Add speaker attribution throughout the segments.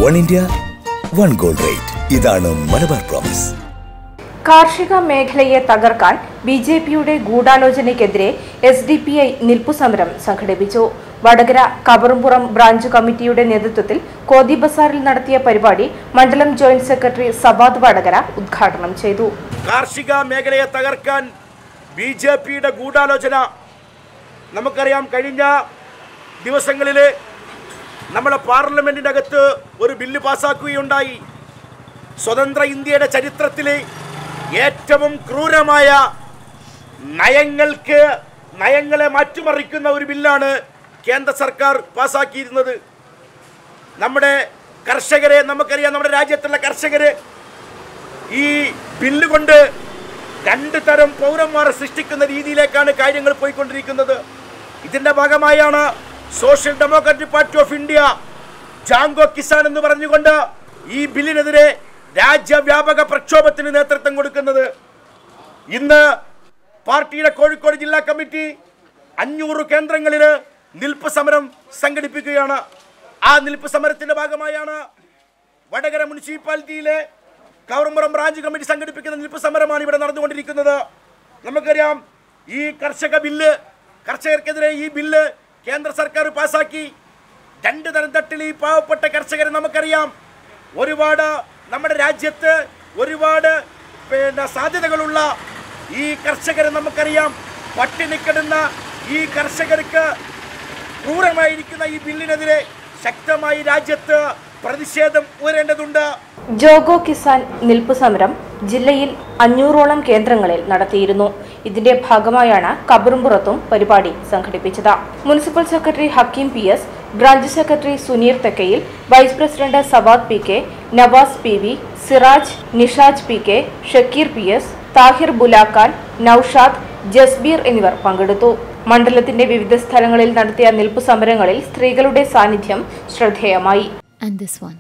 Speaker 1: One India one gold rate ഇതാണ് Malabar promise
Speaker 2: കാർഷിക മേഖലയെ തകർക്കാൻ ബി ജെ പിയുടെ ഗൂഢാലോചനയ്ക്കെതിരെ എസ് ഡി പി ഐ നിൽപ്പുസമരം സംഘടിപ്പിച്ചു വടകര കബറുംപുറം ബ്രാഞ്ച് കമ്മിറ്റിയുടെ നേതൃത്വത്തിൽ കോതി ബസാറിൽ നടത്തിയ പരിപാടി മണ്ഡലം ജോയിന്റ് സെക്രട്ടറി സബാദ് വടകര ഉദ്ഘാടനം ചെയ്തു
Speaker 3: കാർഷിക മേഖലയെ തകർക്കാൻ ബി ജെ പിയുടെ ഗൂഢാലോചന നമുക്കറിയാം കഴിഞ്ഞ ദിവസങ്ങളിൽ നമ്മുടെ പാർലമെന്റിൻ്റെ അകത്ത് ഒരു ബില്ല് പാസ്സാക്കുകയുണ്ടായി സ്വതന്ത്ര ഇന്ത്യയുടെ ചരിത്രത്തിലെ ഏറ്റവും ക്രൂരമായ നയങ്ങൾക്ക് നയങ്ങളെ മാറ്റിമറിക്കുന്ന ഒരു ബില്ലാണ് കേന്ദ്ര സർക്കാർ പാസ്സാക്കിയിരുന്നത് നമ്മുടെ കർഷകരെ നമുക്കറിയാം നമ്മുടെ രാജ്യത്തുള്ള കർഷകരെ ഈ ബില്ല് കൊണ്ട് രണ്ട് തരം പൗരന്മാരെ സൃഷ്ടിക്കുന്ന രീതിയിലേക്കാണ് കാര്യങ്ങൾ പോയിക്കൊണ്ടിരിക്കുന്നത് ഇതിൻ്റെ ഭാഗമായാണ് social democratic party of India ജാങ്കോ കിസാൻ എന്ന് പറഞ്ഞുകൊണ്ട് ഈ ബില്ലിനെതിരെ രാജ്യവ്യാപക പ്രക്ഷോഭത്തിന് നേതൃത്വം കൊടുക്കുന്നത് ഇന്ന് പാർട്ടിയുടെ കോഴിക്കോട് ജില്ലാ കമ്മിറ്റി അഞ്ഞൂറ് കേന്ദ്രങ്ങളിൽ നിൽപ്പ് സമരം സംഘടിപ്പിക്കുകയാണ് ആ നിൽപ്പ് സമരത്തിന്റെ ഭാഗമായാണ് വടകര മുനിസിപ്പാലിറ്റിയിലെ കവറുമ്പുറം ബ്രാഞ്ച് കമ്മിറ്റി സംഘടിപ്പിക്കുന്ന നിൽപ്പ് സമരമാണ് ഇവിടെ നടന്നുകൊണ്ടിരിക്കുന്നത് നമുക്കറിയാം ഈ കർഷക ബില്ല് കർഷകർക്കെതിരെ ഈ ബില്ല് കേന്ദ്ര സർക്കാർ പാസാക്കി രണ്ട് തരം തട്ടിൽ ഈ പാവപ്പെട്ട കർഷകരെ നമുക്കറിയാം ഒരുപാട് നമ്മുടെ രാജ്യത്ത് ഒരുപാട് പിന്നെ സാധ്യതകളുള്ള ഈ കർഷകരെ നമുക്കറിയാം പട്ടിണിക്കിടുന്ന ഈ കർഷകർക്ക് ക്രൂരമായിരിക്കുന്ന ഈ ബില്ലിനെതിരെ ശക്തമായി രാജ്യത്ത് പ്രതിഷേധം ഉയരേണ്ടതുണ്ട്
Speaker 2: ജോഗോ കിസാൻ നിൽപ്പ് സമരം ജില്ലയിൽ അഞ്ഞൂറോളം കേന്ദ്രങ്ങളിൽ നടത്തിയിരുന്നു ഇതിന്റെ ഭാഗമായാണ് കബറുംപുറത്തും പരിപാടി സംഘടിപ്പിച്ചത് municipal secretary Hakeem P S branch secretary Suneer Thekkayil vice president Savad P K Navas P V Siraj Nishaj P K Shakeer P S Thahir Bulakkan Noushad Jasbeer എന്നിവർ പങ്കെടുത്തു മണ്ഡലത്തിന്റെ വിവിധ സ്ഥലങ്ങളിൽ നടത്തിയ നിൽപ്പ് സമരങ്ങളിൽ സ്ത്രീകളുടെ സാന്നിധ്യം ശ്രദ്ധേയമായി
Speaker 4: and this one.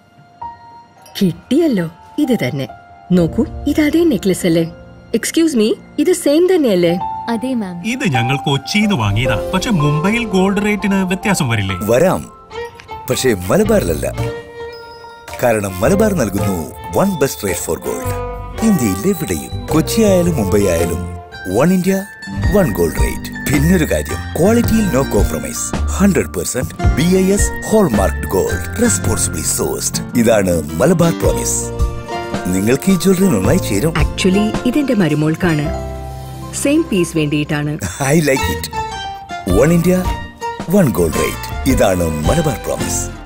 Speaker 5: കിട്ടിയല്ലോ ഇത് തന്നെ നോക്കൂ ഇത് അതേ നെക്ലസ് അല്ലേ എക്സ്ക്യൂസ് മീ ഇത് സെയിം തന്നെയല്ലേ
Speaker 4: അതെ മാം
Speaker 6: ഇത് ഞങ്ങൾ കൊച്ചിന്ന് വാങ്ങിയതാ പക്ഷെ മുംബൈയിൽ ഗോൾഡ് റേറ്റിന് വ്യത്യാസം വരില്ലേ
Speaker 1: വരാം പക്ഷേ മലബാറിലല്ല കാരണം മലബാർ നൽകുന്നു one best rate for gold ഇന്ത്യയിൽ എവിടെയും കൊച്ചി ആയാലും മുംബൈ ആയാലും one India one gold rate പിന്നൊരു കാര്യം ക്വാളിറ്റിയിൽ no compromise hundred percent B I S hallmark gold responsibly sourced ഇതാണ് മലബാർ പ്രോമിസ് നിങ്ങൾക്ക് ഈ ജ്വല്ലറി നന്നായി ചേരും
Speaker 5: ആക്ച്വലി ഇതെന്റെ മരുമോൾക്കാണ് സെയിം പീസ് വേണ്ടിയിട്ടാണ്
Speaker 1: I like it one India one gold rate ഇതാണ് മലബാർ പ്രോമിസ്